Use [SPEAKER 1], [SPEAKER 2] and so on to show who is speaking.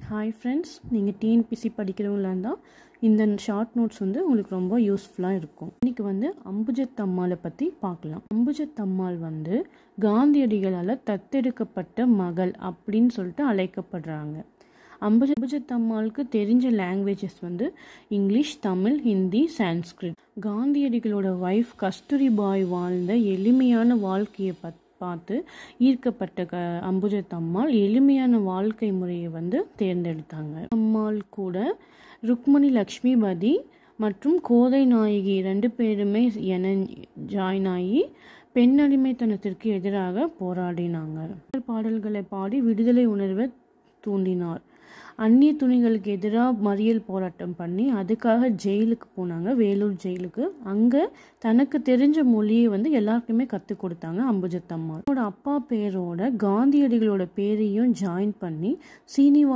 [SPEAKER 1] hi friends நீங்கள் TNPSC படிக்கிறவங்களா இருந்தால் இந்த ஷார்ட் நோட்ஸ் வந்து உங்களுக்கு ரொம்ப யூஸ்ஃபுல்லாக இருக்கும் இன்றைக்கி வந்து அம்புஜத் அம்மாளை பற்றி பார்க்கலாம் அம்புஜத் அம்மாள் வந்து காந்தியடிகளால் தத்தெடுக்கப்பட்ட மகள் அப்படின்னு சொல்லிட்டு அழைக்கப்படுறாங்க அம்புஜ அம்புஜத் அம்மாளுக்கு தெரிஞ்ச லாங்குவேஜஸ் வந்து இங்கிலீஷ் தமிழ் ஹிந்தி சான்ஸ்கிரிட் காந்தியடிகளோட ஒய்ஃப் கஸ்தூரி பாய் வாழ்ந்த எளிமையான வாழ்க்கையை பத் பார்த்து ஈர்க்கப்பட்ட க அம்புஜத் அம்மாள் எளிமையான வாழ்க்கை முறையை வந்து தேர்ந்தெடுத்தாங்க அம்மாள் கூட ருக்மணி லக்ஷ்மிபதி மற்றும் கோதை நாயகி ரெண்டு பேருமே என ஜாயின் ஆகி பெண் அடிமைத்தனத்திற்கு எதிராக போராடினாங்க பாடல்களை பாடி விடுதலை உணர்வை தூண்டினார் அந்நிய துணிகளுக்கு எதிராக மறியல் போராட்டம் பண்ணி அதுக்காக ஜெயிலுக்கு போனாங்க வேலூர் ஜெயிலுக்கு அங்கே தனக்கு தெரிஞ்ச மொழியை வந்து எல்லாருக்குமே கற்றுக் கொடுத்தாங்க அம்புஜத் அம்மாள் அவரோட அப்பா பேரோட காந்தியடிகளோட பேரையும் ஜாயின் பண்ணி சீனிவா